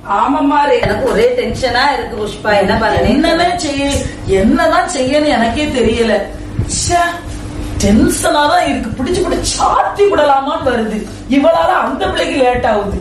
ஆமாம்மா ரே- எனக்கு ஒரே டென்ஷனா இருக்கு புஷ்பா என்ன பண்ணேன் என்னதான் செய்ய என்னதான் செய்யன்னு எனக்கே தெரியல டென்ஷனா தான் இருக்கு பிடிச்சு பிடிச்சு சாத்தி விடலாமான்னு வருது இவளால அந்த பிள்ளைக்கு லேட் ஆகுது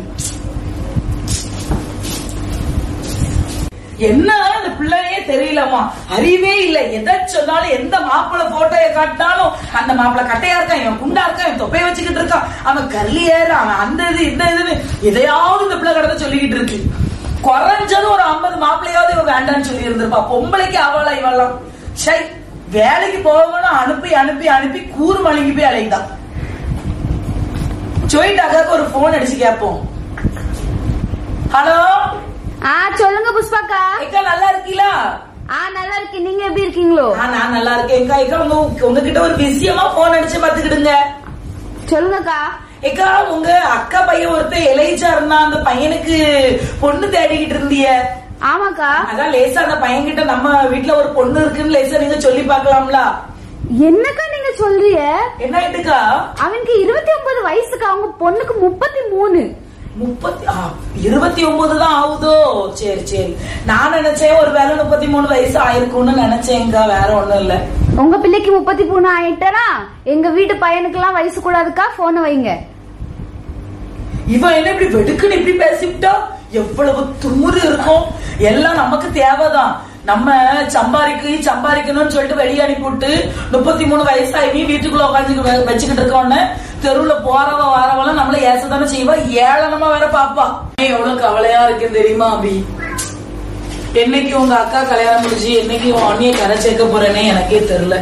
என்ன அந்த பிள்ளையே தெரியலமா அறிவே இல்ல எதை சொன்னாலும் எந்த மாப்பிள்ளை போட்டோய காட்டினாலும் அந்த மாப்பிள்ளை கட்டையா இருக்கான் இவன் குண்டா இருக்கான் இவன் தொப்பைய வச்சுக்கிட்டு இருக்கான் அவன் கல்லியேற அவன் அந்த இது இந்த இதுன்னு எதையாவது இந்த பிள்ளை கடத்த சொல்லிக்கிட்டு இருக்கு குறைஞ்சது ஒரு ஐம்பது மாப்பிள்ளையாவது இவன் வேண்டாம்னு சொல்லி இருந்திருப்பா பொம்பளைக்கு அவளா இவெல்லாம் சை வேலைக்கு போகணும் அனுப்பி அனுப்பி அனுப்பி கூறு மழுங்கி போய் அலையுதான் ஜோயிட்டாக்காக்கு ஒரு போன் அடிச்சு கேட்போம் ஹலோ ஆ சொல்லுங்க புஷ்பாக்கா அக்கா நல்லா இருக்கீங்களா ஆ நல்லா இருக்கேன் நீங்க எப்படி இருக்கீங்களோ ஆ, நான் நல்லா இருக்கேன் அக்கா அக்கா உங்க உங்ககிட்ட ஒரு விஷயமா போன் அடிச்சு பாத்துக்கிடுங்க சொல்லுங்கக்கா ஏக்கா உங்க அக்கா பையன் ஒருத்தன் எலைச்சா இருந்தான் அந்த பையனுக்கு பொண்ணு தேடிக்கிட்டு இருந்திய ஆமாக்கா அதான் லேசா அந்த பையன் கிட்ட நம்ம வீட்ல ஒரு பொண்ணு இருக்குன்னு லேசா நீங்க சொல்லி பார்க்கலாம்ல என்னக்கா நீங்க சொல்றீங்க என்ன ஆயிட்டுக்கா அவனுக்கு இருபத்தி ஒன்பது வயசுக்கா அவங்க பொண்ணுக்கு முப்பத்தி மூணு முப்பத்தி ஆ, இருபத்தி ஒன்பது தான் ஆகுதோ சரி சரி நான் நினைச்சேன் ஒரு வேலை முப்பத்தி மூணு வயசு ஆயிருக்கும்னு நினைச்சேன்க்கா வேற ஒண்ணும் இல்ல உங்க பிள்ளைக்கு முப்பத்தி மூணு ஆயிட்டனா எங்க வீட்டு பையனுக்கு எல்லாம் வயசு கூடாதுக்கா போன வைங்க இவன் என்ன இப்படி வெடுக்குன்னு இப்படி பேசிவிட்டா எவ்வளவு துமுறு இருக்கும் எல்லாம் நமக்கு தேவைதான் நம்ம சம்பாதிக்கு சம்பாதிக்கணும்னு சொல்லிட்டு வெளியே அனுப்பிவிட்டு முப்பத்தி மூணு வயசாகி வீட்டுக்குள்ள உட்காந்து வச்சுக்கிட்டு இருக்கோன்னு தெருவுல போறவ வாரவெல்லாம் நம்மள ஏசதானே செய்வா ஏளனமா வேற பாப்பா எவ்வளவு கவலையா இருக்கு தெரியுமா அபி என்னைக்கு உங்க அக்கா கல்யாணம் முடிஞ்சு என்னைக்கு உன் அண்ணிய கரை சேர்க்க போறேனே எனக்கே தெரியல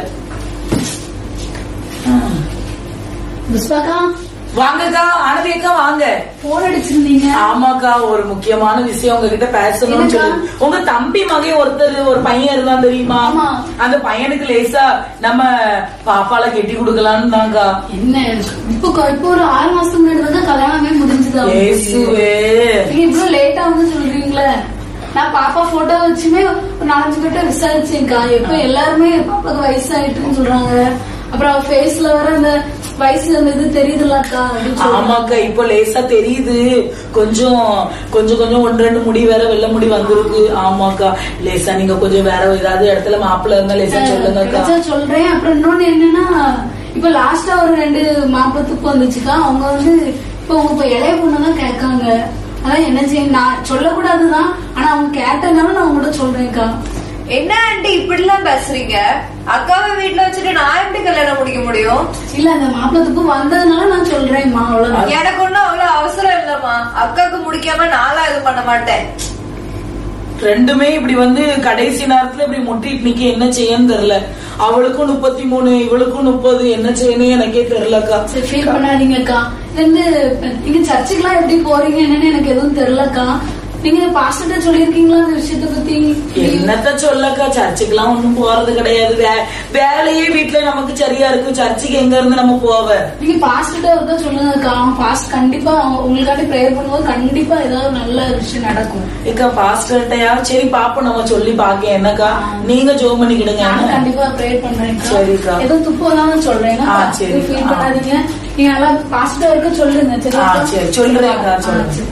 ஹம். புஷ்பாக்கா வாங்கக்கா ஆனதி அக்கா வாங்க போன் அடிச்சிருந்தீங்க ஆமாக்கா ஒரு முக்கியமான விஷயம் உங்ககிட்ட பேசணும்னு என்னக்கா? சொல்லி உங்க தம்பி மகன் ஒருத்தர் ஒரு பையன் இருந்தான் தெரியுமா ஆமா. அந்த பையனுக்கு லேசா நம்ம பாப்பால கெட்டி கொடுக்கலான்னு தான்க்கா என்ன இப்போ கொ- இப்போ ஒரு ஆறு மாசத்துக்கு முன்னாடி தான் கல்யாணமே முடிஞ்சது அவங்களுக்கு. ஏசுவே நீங்க இவ்வளவு லேட்டா வந்து சொல்றீங்களே நான் பாப்பா போட்டோ வச்சுமே ஒரு நாலஞ்சு பேர்ட்ட விசாரிச்சேன்க்கா எப்ப எல்லாருமே பாப்பாக்கு வயசாயிட்டுன்னு சொல்றாங்க அப்புறம் அவ ஃபேஸ்ல வர அந்த வயசு அந்த இது தெரியுதுல்லக்கா அப்படின்னு சொல்றாங்க. ஆமாக்கா இப்போ லேசா தெரியுது கொஞ்சம் கொஞ்சம் கொஞ்சம் ஒன்று ரெண்டு முடி வேற வெள்ள முடி வந்திருக்கு ஆமாக்கா லேசா நீங்க கொஞ்சம் வேற ஏதாவது இடத்துல மாப்பிள்ள இருந்தா லேசா சொல்லுங்கக்கா கிடைச்சா சொல்றேன் அப்புறம் இன்னொன்னு என்னன்னா இப்ப லாஸ்டா ஒரு ரெண்டு மாப்பத்துக்கு வந்துச்சுக்கா அவங்க வந்து இப்ப உங்க இப்ப இளைய பொண்ணு தான் கேட்காங்க அதான் என்ன செய்ய நான் சொல்லக்கூடாதுதான் ஆனா அவங்க கேட்டனால நான் உங்ககிட்ட சொல்றேன்க்கா என்ன ஆண்டி இப்படிலாம் பேசுறீங்க அக்காவை வீட்ல வச்சுட்டு நான் எப்படி கல்யாணம் முடிக்க முடியும் இல்ல அந்த மாப்பிளத்துக்கு வந்ததுனால நான் சொல்றேன்மா அவ்வளவுதான் எனக்கு ஒண்ணும் அவ்வளவு அவசரம் இல்லம்மா அக்காவுக்கு முடிக்காம நாளா இது பண்ண மாட்டேன் ரெண்டுமே இப்படி வந்து கடைசி நேரத்துல இப்படி முட்டிட்டு நிக்க என்ன செய்யன்னு தெரியல அவளுக்கும் முப்பத்தி மூணு இவளுக்கும் முப்பது என்ன செய்யணும் எனக்கே தெரியலக்கா சரி ஃபீல் பண்ணாதீங்கக்கா இது வந்து நீங்க சர்ச்சுக்கெல்லாம் எப்படி போறீங்க என்னன்னு எனக்கு எதுவும் தெரியலக்கா நீங்க பாஸ்டர்ட்ட சொல்லிருக்கீங்களா அந்த விஷயத்த பத்தி என்னத்த சொல்லக்கா சர்ச்சுக்கெல்லாம் ஒண்ணும் போறது கிடையாது வே- வேலையே வீட்டுல நமக்கு சரியா இருக்கு சர்ச்சுக்கு எங்க இருந்து நம்ம போவ நீங்க பாஸ்டர்ட்ட ஒருக்கா சொல்லுங்கக்கா அவன் பாஸ்ட் கண்டிப்பா அவங்க- உங்களுக்காண்டி ப்ரேயர் பண்ணும்போது கண்டிப்பா ஏதாவது நல்ல விஷயம் நடக்கும் ஏக்கா பாஸ்டர்கிட்டயா சரி பாப்போம் நம்ம சொல்லி பாக்க என்னக்கா நீங்க ஜோ பண்ணிக்கிடுங்க நான் என்ன? கண்டிப்பா ப்ரேயர் பண்றேன்க்கா சரிக்கா. ஏதோ துப்பு தான் சொல்றேன் ஆ, சரி. ஃபீல் ஆ. பண்ணாதீங்க நீங்க நல்லா பாஸ்டர் இருக்க சொல்லுங்க ஆ, சரி, சொல்றேன்க்கா, சொல்றேன்.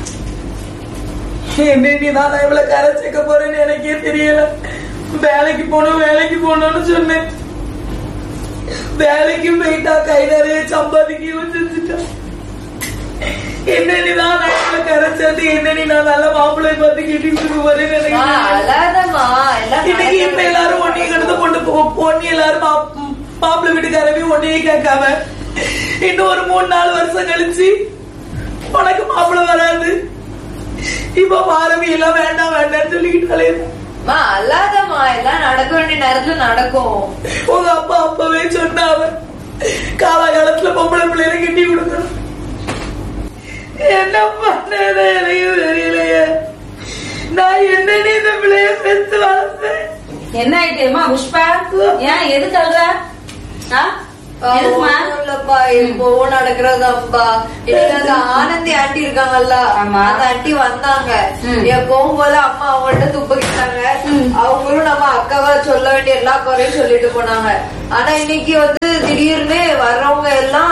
என்ன நீதான் நான் இவ்வளவு கரை சேர்க்க போறேன்னு எனக்கே தெரியல வேலைக்கு போகணும் வேலைக்கு போகணும்னு சொன்னேன் வேலைக்கு போயிட்டா கை நிறைய சம்பாதிக்கவும் செஞ்சுட்டா என்ன நீதான் நான் இவ்வளவு கரை சேர்த்து என்ன நீ நான் நல்ல மாப்பிள்ளை பார்த்து கேட்டு போறேன்னு எனக்கு அம்மா, தெரியல. அழாதம்மா எல்லாம் இன்னைக்கு இப்ப நடக்கிறது. எல்லாரும் ஒன்னைய கடந்து கொண்டு போ பொண்ணு எல்லாரும் மாப்- மாப்பிள்ளை வீட்டுக்காரவே ஒன்னையே கேட்காம இன்னும் ஒரு மூணு நாலு வருஷம் கழிச்சு உனக்கு மாப்பிள்ளை வராது இப்ப பாரவி எல்லாம் வேண்டாம் வேண்டாம்னு சொல்லிக்கிட்டாலே அம்மா, அழாதம்மா எல்லாம் நடக்க வேண்டிய நேரத்துல நடக்கும் உங்க அப்பா அப்பவே சொன்னாவ காலகாலத்துல பொம்பளை பிள்ளைகளை கட்டி கொடுக்கணும் என்ன பண்ணேன்னு எனக்கு தெரியலையே நான் என்னன்னு இந்த பிள்ளைய பெத்து வளர்த்தேன் என்ன ஆயிட்டேமா புஷ்பா ஏன் எதுக்கு அழுற ஆ? எதுக்குமா ஒண்ணும் இல்லப்பா எப்பவும் நடக்கிறதாப்பா இன்னைக்கு அந்த ஆனந்தி ஆண்டி இருக்காங்கல்ல ஆமா. அந்த ஆண்டி வந்தாங்க ம். எப்பவும் போல அம்மா அவங்கள்ட்ட துப்பிக்கிட்டாங்க அவங்களும் நம்ம அக்காவா சொல்ல வேண்டிய எல்லா குறையும் சொல்லிட்டு போனாங்க ஆனா இன்னைக்கு வந்து திடீர்னு வர்றவங்க எல்லாம்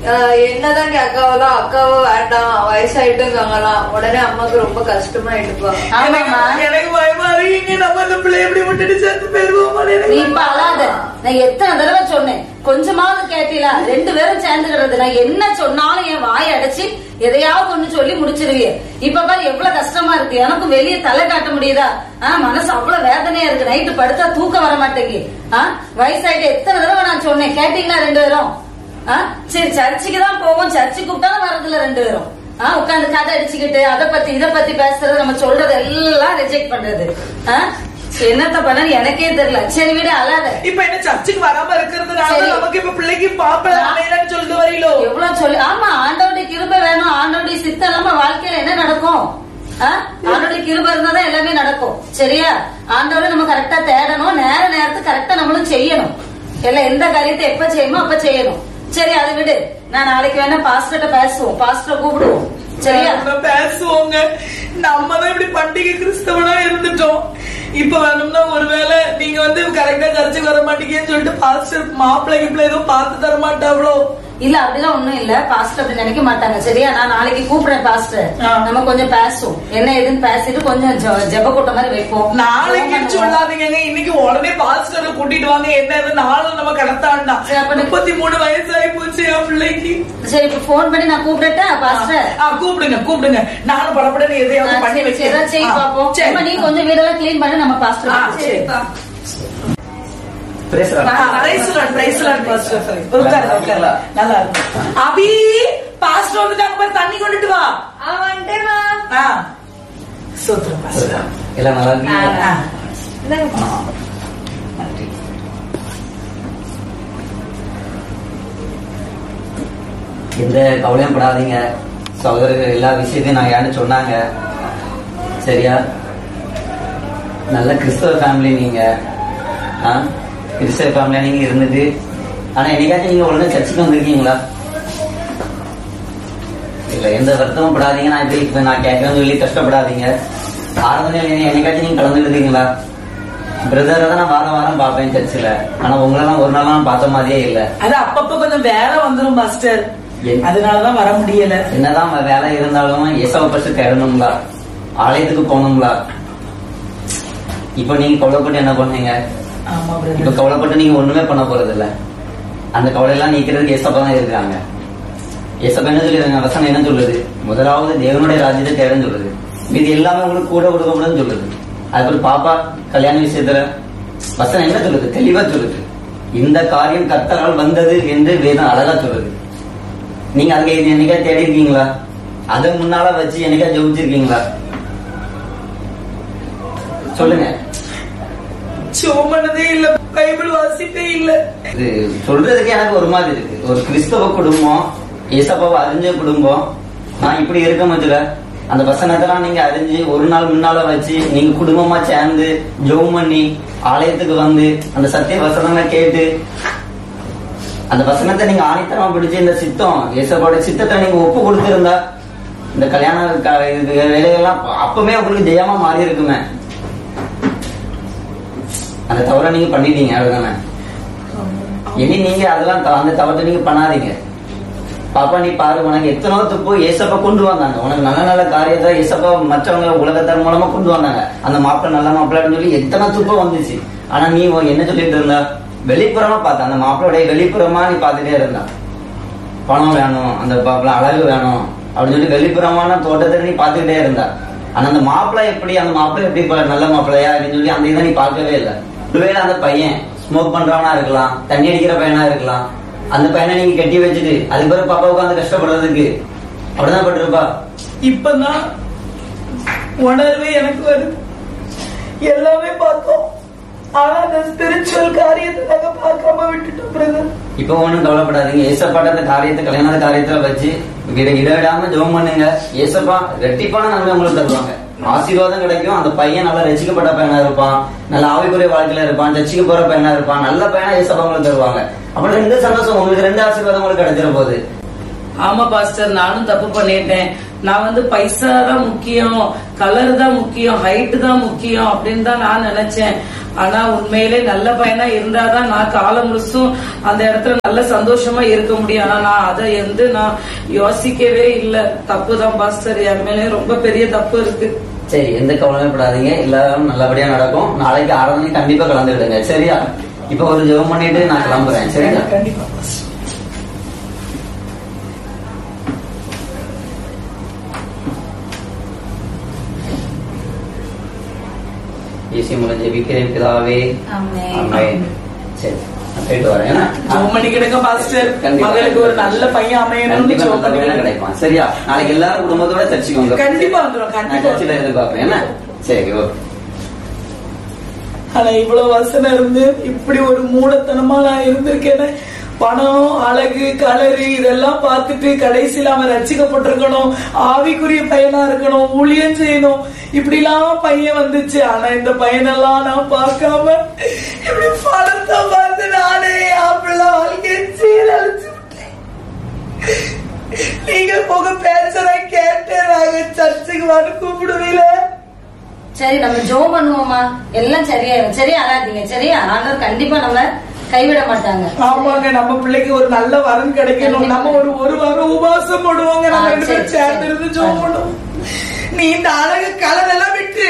ஆஹ் என்னதான் நீ அக்காவெல்லாம் அக்காவோ வேண்டாம் வயசாயிட்டுங்கலாம் உடனே அம்மாக்கு ரொம்ப கஷ்டமாயிட்டுப்பா ஆமாமா எனக்கு பயமா இருக்கீங்க நம்ம இந்த பிள்ளை எப்படி விட்டுட்டு சேர்த்து போயிருவோமா நீ இப்ப அழாத நான் எத்தனை தடவை சொன்னேன் கொஞ்சமாவது கேட்டீங்களா ரெண்டு பேரும் சேர்ந்துக்கிறது நான் என்ன சொன்னாலும் என் வாயை அடைச்சு எதையாவது ஒண்ணு சொல்லி முடிச்சிருவீங்க இப்ப பாரு எவ்வளவு கஷ்டமா இருக்கு எனக்கும் வெளியே தலை காட்ட முடியுதா ஆ மனசு அவ்வளவு வேதனையா இருக்கு நைட்டு படுத்தா தூக்கம் வர மாட்டேங்குது ஆ வயசாயிட்டு எத்தனை தடவை நான் சொன்னேன் கேட்டீங்களா ரெண்டு பேரும் ஆ சரி சர்ச்சுக்கு தான் போவோம் சர்ச்சுக்கு கூப்பிட்டாலும் வரதில்ல ரெண்டு பேரும் ஆ உட்காந்து கதை அடிச்சுக்கிட்டு அதை பத்தி இதை பத்தி பேசுறது நம்ம சொல்றது எல்லாம் ரிஜெக்ட் பண்றது ஆ என்னத்த பண்ண எனக்கே தெரியல சரி விட அழாத இப்ப என்ன சர்ச்சுக்கு வராம இருக்கிறதுனால சரி. நமக்கு இப்ப பிள்ளைக்கு பாப்பல அமையலன்னு சொல்லிட்டு வரீங்களோ எவ்வளவு சொல்லு ஆமா ஆண்டவருடைய கிருபை வேணும் ஆண்டவருடைய சித்தம் இல்லாம வாழ்க்கையில என்ன நடக்கும் ஆ? ஆண்டவருடைய கிருபை இருந்தாதான் எல்லாமே நடக்கும் சரியா ஆண்டவரை நம்ம கரெக்டா தேடணும் நேர நேரத்துக்கு கரெக்டா நம்மளும் செய்யணும் எல்லாம் எந்த காரியத்தை எப்ப செய்யணுமோ அப்ப செய்யணும் சரி அதை விடு நான் நாளைக்கு வேணா பாஸ்டர்ட்ட பேசுவோம் பாஸ்டர் கூப்பிடுவோம் சரியா நம்ம பேசுவோங்க நம்ம தான் இப்படி பண்டிகை கிறிஸ்தவனா இருந்துட்டோம் இப்ப வேணும்னா ஒருவேளை நீங்க வந்து கரெக்டா சர்ச்சுக்கு வர மாட்டீங்கன்னு சொல்லிட்டு பாஸ்டர் மாப்பிள்ளை கிப்பிள்ள எதுவும் பார்த்து தர மாட்டாங்களோ இல்ல அப்படிலாம் ஒண்ணும் இல்ல பாஸ்டர் அப்படி நினைக்க மாட்டாங்க சரியா நான் நாளைக்கு கூப்பிடுறேன் பாஸ்டர் ஆ. நம்ம கொஞ்சம் பேசுவோம் என்ன ஏதுன்னு பேசிட்டு கொஞ்சம் ஜெ- ஜெப கூட்டம் மாதிரி வைப்போம் நாளைக்கு ஜெபம் பண்ணுவோம். சொல்லாதீங்க இன்னைக்கு உடனே பாஸ்டரை கூட்டிட்டு வாங்க என்ன இது நாளும் நம்ம கடத்தாண்டாம் சரி, அப்ப நீ- முப்பத்தி மூணு வயசாகி போச்சு என் பிள்ளைக்கு சரி இப்ப போன் பண்ணி நான் கூப்பிடட்டா பாஸ்டர் ஆ, கூப்பிடுங்க கூப்பிடுங்க நானும் படப்படன்னு ஆ, எதையாவது பண்ணி சரி, சரி, ஏதாவது செய்ய வைக்கிறேன் ஆ, பாப்போம் சரி. அம்மா, நீ கொஞ்சம் வீடெல்லாம் கிளீன் பண்ணி நம்ம பாஸ்டர் ஆ, கூப்பிடுவோம். சரி. Praise the Lord. Ah, praise the Lord, praise the Lord, pastor. உட்காருங்க, உட்காருங்க. நல்லா இருக்கும் அபி பாஸ்டர் வந்துட்டாங்க பாரு தண்ணி கொண்டுட்டு வா ஆ வந்துட்டேமா ஆ சூத்திரம் பாஸ்டர் எல்லாம் நல்லா இருக்கீங்களா? ஆ. நன்றி. எந்த கவலையும் படாதீங்க சகோதரர்கள் எல்லா விஷயத்தையும் நான் ஏன்னு சொன்னாங்க சரியா நல்ல கிறிஸ்தவ ஃபேமிலி நீங்க ஆ கிறிஸ்தவ ஃபேமிலியா நீங்க இருந்துட்டு ஆனா என்னைக்காச்சும் நீங்க ஒழுங்கா சர்ச்சுக்கு வந்திருக்கீங்களா இல்ல எந்த வருத்தமும் படாதீங்க நான் இப்படி இப்ப நான் கேட்கறேன்னு சொல்லி கஷ்டப்படாதீங்க ஆராதனையில் என்னைக்காச்சும் நீங்க கலந்துருக்கீங்களா பிரதரை தான் நான் வாரம் வாரம் பார்ப்பேன் சர்ச்சில் ஆனா உங்களெல்லாம் ஒரு நாள் நான் பார்த்த மாதிரியே இல்லை அது அப்பப்ப கொஞ்சம் வேலை வந்துரும் பாஸ்டர் என்- அதனாலதான் வர முடியல என்னதான் வ- வேலை இருந்தாலும் எசவ பஸ்ட் தேடணுங்களா ஆலயத்துக்கு போகணுங்களா இப்போ நீங்க கவலைப்பட்டு என்ன பண்ணீங்க ஆமா இப்ப பிரதர் கவலைப்பட்டு நீங்க ஒண்ணுமே பண்ண போறது இல்ல அந்த கவலையெல்லாம் நீக்கிறதுக்கு ஏசப்பா தான் இருக்காங்க ஏசப்பா என்ன சொல்லிருக்காங்க வசனம் என்ன சொல்லுது முதலாவது தேவனுடைய ராஜ்யத்தை தேடன்னு சொல்லுது இது எல்லாமே உங்களுக்கு கூட கொடுக்கப்படுன்னு சொல்லுது அதுக்கப்புறம் பாப்பா கல்யாண விஷயத்துல வசனம் என்ன சொல்லுது தெளிவா சொல்லுது இந்த காரியம் கர்த்தரால் வந்தது என்று வேதம் அழகா சொல்லுது நீங்க அங்க இது என்னைக்கா தேடி இருக்கீங்களா அதை முன்னால வச்சு என்னைக்கா ஜெபிச்சிருக்கீங்களா சொல்லுங்க சோமனதே இல்ல பைபிள் வாசிப்பே இல்ல இது சொல்றதுக்கு எனக்கு ஒரு மாதிரி இருக்கு ஒரு கிறிஸ்தவ குடும்பம் ஏசப்பாவை அறிஞ்ச குடும்பம் நான் இப்படி இருக்க மதுல அந்த வசனத்தெல்லாம் நீங்க அறிஞ்சு ஒரு நாள் முன்னால வச்சு நீங்க குடும்பமா சேர்ந்து ஜெபம் பண்ணி ஆலயத்துக்கு வந்து அந்த சத்திய வசனங்களை கேட்டு அந்த வசனத்தை நீங்க ஆணித்தரமா பிடிச்சு இந்த சித்தம் ஏசப்பாவோட சித்தத்தை நீங்க ஒப்பு கொடுத்திருந்தா இந்த கல்யாண க- இது வேலைகள்லாம் அப்பவே உங்களுக்கு ஜெயமா மாறி இருக்குமே அந்த தவறை நீங்க பண்ணிட்டீங்க அதுதானே இனி நீங்க அதெல்லாம் த- அந்த தவறை நீங்க பண்ணாதீங்க பாப்பா நீ பாரு உனக்கு எத்தனோ துப்பு ஏசப்பா கொண்டு வந்தாங்க உனக்கு நல்ல நல்ல காரியத்தை ஏசப்பா மற்றவங்க உலகத்தார் மூலமா கொண்டு வந்தாங்க அந்த மாப்பிள்ளை நல்ல மாப்பிள்ளைன்னு சொல்லி எத்தனை துப்பு வந்துச்சு ஆனா நீ உன் என்ன சொல்லிட்டு இருந்தா வெளிப்புறமா பார்த்த அந்த மாப்பிள்ளையுடைய வெளிப்புறமா நீ பார்த்துட்டே இருந்தா பணம் வேணும் அந்த மாப்பிள்ளை அழகு வேணும் அப்படின்னு சொல்லி வெளிப்புறமான தோட்டத்தை நீ பார்த்துக்கிட்டே இருந்தா ஆனா அந்த மாப்பிள்ளை எப்படி அந்த மாப்பிள்ளை எப்படி இப்ப நல்ல மாப்பிள்ளையா அப்படின்னு சொல்லி அந்த இதை நீ பார்க்கவே இல்லை ஒருவேளை அந்த பையன் ஸ்மோக் பண்றவனா இருக்கலாம் தண்ணி அடிக்கிற பையனா இருக்கலாம் அந்த பையனை நீங்க கட்டி வச்சுட்டு அதுக்கு பிறகு பாப்பா உட்காந்து கஷ்டப்படுறதுக்கு அப்படிதான் பட்டிருப்பா இப்பதான் உணர்வு எனக்கு வருது எல்லாமே பார்த்தோம் ஆனா அந்த ஸ்பிரிச்சுவல் காரியத்தை நாங்க பார்க்காம விட்டுட்டோம் பிரதர் இப்ப ஒண்ணும் கவலைப்படாதீங்க ஏசப்பாட்ட அந்த காரியத்தை கல்யாண காரியத்துல வச்சு இட இடவிடாம ஜெபம் பண்ணுங்க ஏசப்பா ரெட்டிப்பான நன்மை உங்களுக்கு தருவாங்க ஆசீர்வாதம் கிடைக்கும் அந்த பையன் நல்லா ரசிக்கப்பட்ட பையனா இருப்பான் நல்ல ஆவிக்குரிய வாழ்க்கையில இருப்பான் ரசிக்க போற பையனா இருப்பான் நல்ல பையனா ஏசப்பா உங்களுக்கு தருவாங்க அப்புறம் ரெண்டு சந்தோஷம் உங்களுக்கு ரெண்டு ஆசீர்வாதம் உங்களுக்கு கிடைச்சிட போகுது ஆமா பாஸ்டர் நானும் தப்பு பண்ணிட்டேன் நான் வந்து பைசா தான் முக்கியம் கலர் தான் முக்கியம் ஹைட் தான் முக்கியம் அப்படின்னு தான் நான் நினைச்சேன் ஆனா உண்மையிலே நல்ல பையனா இருந்தாதான் நான் காலம் முழுசும் அந்த இடத்துல நல்ல சந்தோஷமா இருக்க முடியும் ஆனா நான் அதை வந்து நான் யோசிக்கவே இல்ல தப்பு தான் பாஸ்டர் என் மேலே ரொம்ப பெரிய தப்பு இருக்கு சரி எந்த கவலையும் படாதீங்க எல்லாரும் நல்லபடியா நடக்கும் நாளைக்கு ஆராதனை கண்டிப்பா கலந்துக்கிடுங்க சரியா இப்ப ஒரு ஜெபம் பண்ணிட்டு நான் கிளம்புறேன் சரியா கண்டிப்பா பாஸ்டர் இயேசு மூலம் ஜெபிக்கிறேன் பிதாவே ஆமென். ஆமென். சரி நான் போயிட்டு வரேன் என்ன? ஜெபம் பண்ணிக்கிடுங்க பாஸ்டர் கண்டிப்பா. மகளுக்கு ஒரு நல்ல பையன் அமையணும்னு கண்டிப்பா ஜெபம் நல்ல வேலை பண்ணிக்கிடுங்க கிடைப்பான் சரியா நாளைக்கு எல்லாரும் குடும்பத்தோட சர்ச்சுக்கு வாங்க கண்டிப்பா வந்துரும், நான் கண்டிப்பா சர்ச்சில் எதிர்பார்க்கிறேன் என்ன சரி ஓகே ஆனா இவ்வளவு வசனம் இருந்து இப்படி ஒரு மூடத்தனமா நான் இருந்திருக்கேன்னு பணம் அழகு கலரு இதெல்லாம் பார்த்துட்டு கடைசியில அவன் ரசிக்கப்பட்டிருக்கணும் ஆவிக்குரிய பையனா இருக்கணும் ஊழியம் செய்யணும் இப்படி எல்லாம் பையன் வந்துச்சு ஆனா இந்த பையனெல்லாம் நான் பார்க்காம இப்படி பணத்தை பார்த்து நானே அப்படி வாழ்க்கை சீரழிச்சு விட்டேன். நீங்க உங்க பேச்சனை கேட்டு நாங்க சர்ச்சுக்கு வர கூப்பிடுவீல சரி நம்ம ஜோம் பண்ணுவோமா எல்லாம் சரியாயிரும் சரியா அழாதீங்க சரியா ஆண்டவர் கண்டிப்பா நம்ம கைவிட மாட்டாங்க ஆமாங்க நம்ம பிள்ளைக்கு ஒரு நல்ல வரன் கிடைக்கணும் நம்ம ஒரு ஒரு வாரம் உபவாசம் போடுவோங்க நம்ம ஆ, ரெண்டு சரி, பேரும் சேர்ந்து இருந்து ஜோம் பண்ணுவோம் நீ இந்த அழகு கலர் எல்லாம் விட்டு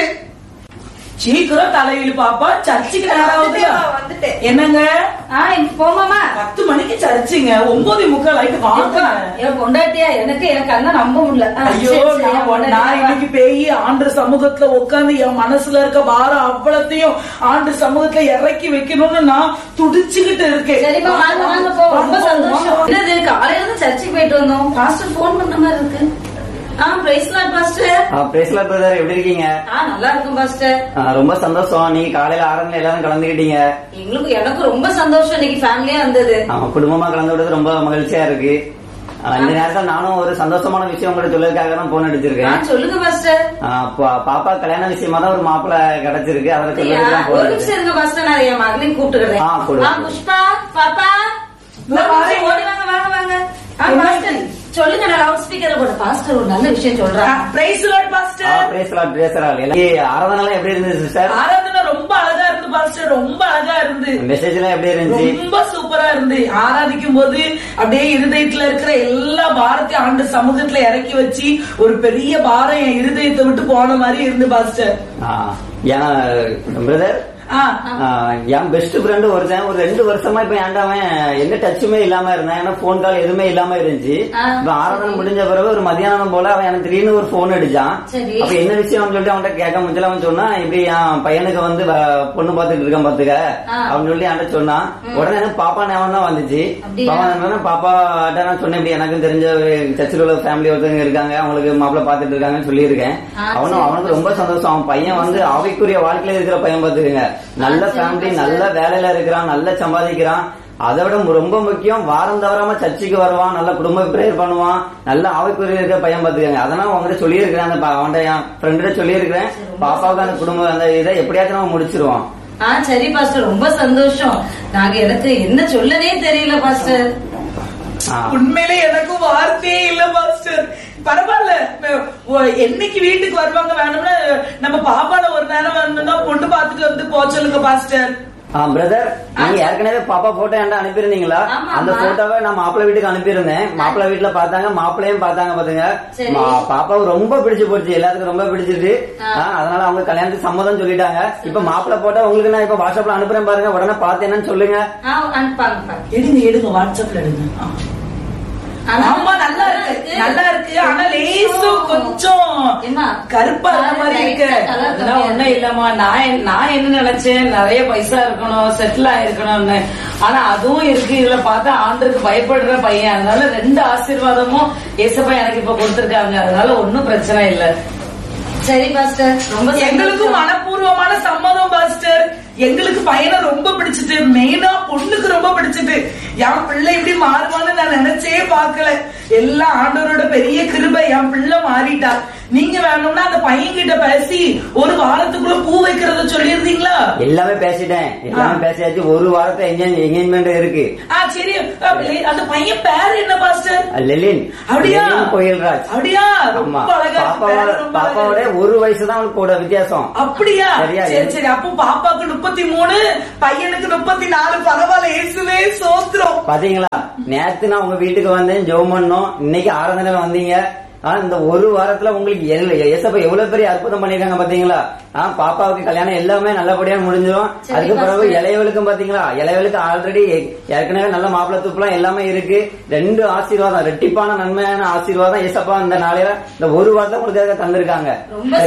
சீக்கிரம் தலையில் பாப்பா சர்ச்சுக்கு நேராவது வந்துட்டேன், வந்துட்டேன். என்னங்க ஆ இப்ப போமாமா பத்து மணிக்கு சர்ச்சுங்க ஒன்பது முக்கால் ஆயிட்டு வாங்க என் பொண்டாட்டியா எனக்கு எனக்கு அண்ணன் நம்ப முடியல ஆ, ஐயோ சரி, சரி, நான் என் உன்னை- நான் பொண்டாட்டியா இன்னைக்கு பேய் ஆண்டு சமூகத்துல உட்கார்ந்து என் மனசுல இருக்க பாரம் அவ்வளத்தையும் ஆண்டு சமூகத்துல இறக்கி வைக்கணும்னு நான் துடிச்சுக்கிட்டு இருக்கேன் சரிப்பா வாங்க வாங்க போ ரொம்ப வாங்க, சந்தோஷம் வாங்க. என்னது காலையில இருந்து சர்ச்சுக்கு போயிட்டு வந்தோம் பாஸ்டர் போன் பண்ண மாதிரி இருக்கு ஆ பிரைஸ் லாட் பாஸ்டர் பிரேஸ்லா பிரதர் எப்படி இருக்கீங்க ஆ நல்லா இருக்கும் பாஸ்டர் ஆ, ரொம்ப சந்தோஷம் நீங்க காலையில ஆரம்பத்துல எல்லாரும் கலந்துக்கிட்டீங்க எங்களுக்கு எனக்கு ரொம்ப சந்தோஷம் இன்னைக்கு ஃபேமிலியா இருந்தது ஆமா, குடும்பமா கலந்து விடுறது ரொம்ப மகிழ்ச்சியா இருக்கு ஆ, இந்த நேரத்துல நானும் ஒரு சந்தோஷமான விஷயம் உங்களுக்கு சொல்றதுக்காக தான் போன் ஆ, அடிச்சிருக்கேன் சொல்லுங்க பாஸ்டர் ஆ, பா- பாப்பா கல்யாண விஷயமா தான் ஒரு மாப்பிள்ளை கிடைச்சிருக்கு அதை அப்படியா? சொல்றதுக்கு தான் ஒரு போன் நிமிஷம் அடிச்சேன் இருங்க பாஸ்டர் நான் என் மகளையும் கூப்பிட்டுக்கிறேன் ஆ, கூப்பிடு. ஆ, புஷ்பா பாப்பா இதோ ஒரு நிமிஷம் வரேன். ஓடி வாங்க வாங்க வாங்க ஆ, என்ன பாஸ்டர் சொல்லுங்க நான் லவுட் ஸ்பீக்கர்ல போட பாஸ்டர் ஒரு நல்ல விஷயம் சொல்றேன் பிரைஸ் லார்ட் பாஸ்டர் பிரேஸ்லா பிரேசரா ஆராதனை எல்லாம் எப்படி இருந்துச்சு சிஸ்டர் ஆராதனை ரொம்ப அழகா இருந்து பாஸ்டர் ரொம்ப அழகா இருந்து மெசேஜ் எல்லாம் எப்படி இருந்துச்சு ரொம்ப சூப்பரா இருந்து ஆராதிக்கும் போது அப்படியே இருதயத்துல இருக்கிற எல்லா பாரத்தையும் ஆண்டு சமூகத்துல இறக்கி வச்சு ஒரு பெரிய பாரம் என் இருதயத்தை விட்டு போன மாதிரி இருந்து பாஸ்டர் ஆ, என் பிரதர் ஆ என் பெஸ்ட் ஃப்ரெண்டு ஒருத்தன் ஒரு ரெண்டு வருஷமா இப்ப ஏன்டாவன் எந்த டச்சுமே இல்லாம இருந்தான் ஏன்னா போன் கால் எதுவுமே இல்லாம இருந்துச்சு ஆ, இப்ப ஆராதனை முடிஞ்ச பிறகு ஒரு மதியானம் போல அவன் எனக்கு திடீர்னு ஒரு போன் அடிச்சான் சரி. அப்ப என்ன விஷயம் சொல்லிட்டு அவன்கிட்ட கேட்க முடியல அவன் சொன்னா இப்படி என் பையனுக்கு வந்து வ- பொண்ணு பாத்துட்டு இருக்கான் பாத்துக்க ஆ. அவன் சொல்லி என்கிட்ட சொன்னான் உடனே எனக்கு பாப்பா ஞாபகம் தான் வந்துச்சு அப்படியா? பாப்பா ஞாபகம் பாப்பா நான் சொன்னேன் இப்படி எனக்கும் தெரிஞ்ச ஒரு சர்ச்சில் உள்ள ஃபேமிலி ஒருத்தவங்க இருக்காங்க அவங்களுக்கு மாப்பிள்ளை பாத்துட்டு இருக்காங்கன்னு சொல்லியிருக்கேன் ஆ, அவனும் சரி. அவனுக்கு ரொம்ப சந்தோஷம் அவன் பையன் வந்து ஆவிக்குரிய வாழ்க்கையில இருக்கிற பையன் பாத்துக்கங்க நல்ல ஆ, சரி, ஃபேமிலி சரி. நல்ல வேலையில இருக்கிறான் நல்ல சம்பாதிக்கிறான் அதை விட ரொம்ப முக்கியம் வாரம் தவறாம சர்ச்சுக்கு வருவான் நல்ல குடும்ப பிரேயர் பண்ணுவான் நல்ல ஆவிக்குரிய இருக்கிற பையன் பாத்துக்கங்க அதனால உங்ககிட்ட சொல்லியிருக்கிறேன் அந்த ப- அவன்கிட்ட என் ஃப்ரெண்ட சொல்லியிருக்கிறேன் சரி, ரொம்ப பாப்பாவுக்கு அந்த குடும்ப அந்த இதை எப்படியாச்சும் நம்ம முடிச்சிருவான் ஆ சரி பாஸ்டர் ரொம்ப சந்தோஷம் நாங்க எனக்கு என்ன சொல்லனே தெரியல பாஸ்டர் ஆ. உண்மையிலே எனக்கும் வார்த்தையே இல்ல மாஸ்டர் பரவாயில்ல ம- ஒ- என்னைக்கு வீட்டுக்கு வருவாங்க வேணும்னா நம்ம பாப்பால ஒரு நேரம் வரணும்னா பொண்ணு பாத்துட்டு வந்து போக சொல்லுங்க பாஸ்டர் ஆ பிரதர் நீங்க ஏற்கனவே பாப்பா போட்டோ என்கிட்ட அனுப்பியிருந்தீங்களா ஆமா, அந்த ஆமா. போட்டோவை நான் மாப்பிள்ளை வீட்டுக்கு அனுப்பியிருந்தேன் மாப்பிள்ளை வீட்டுல பார்த்தாங்க மாப்பிள்ளையும் பார்த்தாங்க பாத்துங்க சரி. மா- பாப்பாவுக்கு ரொம்ப பிடிச்சு போச்சு எல்லாத்துக்கும் ரொம்ப பிடிச்சிருக்கு ஆ. ஆ, அதனால அவங்க கல்யாணத்துக்கு சம்மதம் சொல்லிட்டாங்க இப்ப மாப்பிள்ளை போட்டோ உங்களுக்கு நான் இப்ப வாட்ஸ்அப்ல அனுப்புறேன் பாருங்க உடனே பார்த்தேன்னு சொல்லுங்க ஆ அனுப்பாங்க எடுங்க எடுங்க வாட்ஸ்அப்ல எடுங்க ஆ. ஆமா நல்லா இருக்கு நல்லா இருக்கு ஆனா லேசும் கொஞ்சம் ஏம்மா, கருப்பா இருக்க மாதிரி இருக்கு light ஆ colour அதெல்லாம் கம்மியா ஒண்ணும் இருக்கு. இல்லம்மா நான் என்ன- நான் என்ன நினைச்சேன் நிறைய பைசா இருக்கணும் செட்டில் ஆயிருக்கணும்னு ஆனா அதுவும் இருக்கு இதுல பார்த்தா ஆண்டருக்கு பயப்படுற பையன் அதனால ரெண்டு ஆசீர்வாதமும் ஏசப்பா எனக்கு இப்ப கொடுத்திருக்காங்க அதனால ஒண்ணும் பிரச்சனை இல்ல சரி பாஸ்டர் ரொம்ப எங்களுக்கும் சந்தோஷம். மனப்பூர்வமான சம்மதம் பாஸ்டர் எங்களுக்கு பையனை ரொம்ப பிடிச்சிட்டு மெயினா பொண்ணுக்கு ரொம்ப பிடிச்சிட்டு என் பிள்ளை இப்படி மாறுவான்னு நான் நினைச்சே பார்க்கல எல்லாம் ஆண்டவரோட பெரிய கிருபை என் பிள்ளை மாறிட்டா நீங்க வேணும்னா அந்த பையன் கிட்ட பேசி ஒரு வாரத்துக்குள்ள பூ வைக்கிறத சொல்லியிருந்தீங்களா எல்லாமே பேசிட்டேன் எல்லாமே பேசியாச்சு ஒரு வாரத்தை என்கேஜ்மெண்ட் இருக்கு ஆ சரி அப்ப அந்த பையன் பேர் என்ன பாஸ்டர் லெலின் அப்படியா லெலின் கோயில்ராஜ் அப்படியா ரொம்ப ஆமா அழகா இருக்கு. பாப்பாவோட பேரு ரொம்ப அழகா பாப்பாவோட இருக்கு. ஒரு வயசு தான் அவனுக்கு கூட வித்தியாசம் அப்படியா சரியா? சரி சரி அப்போ பாப்பாக்கு முப்பத்தி மூணு பையனுக்கு முப்பத்தி நாலு பரவாயில்ல இயேசுவே சோத்திரம் பாத்தீங்களா நேத்து நான் உங்க வீட்டுக்கு வந்தேன் ஜெபம் பண்ணோம் இன்னைக்கு ஆராதனை வந்தீங்க ஆனா இந்த ஒரு வாரத்துல உங்களுக்கு எல்- ஏசப்பா எவ்வளவு பெரிய அற்புதம் பண்ணிருக்காங்க பாத்தீங்களா ஆ, பாப்பாவுக்கு கல்யாணம் எல்லாமே நல்லபடியா முடிஞ்சிடும் சரி, அதுக்கு பிறகு பாஸ்டர். இளையவளுக்கும் பாத்தீங்களா இளையவளுக்கு ஆல்ரெடி ஏற்கனவே நல்ல மாப்பிள்ளை தூப்புலாம் எல்லாமே இருக்கு ரெண்டு ஆசீர்வாதம் ரெட்டிப்பான நன்மையான ஆசீர்வாதம் ஏசப்பா இந்த நாளையில இந்த ஒரு வாரத்தை உங்களுக்கு தந்திருக்காங்க ரொம்ப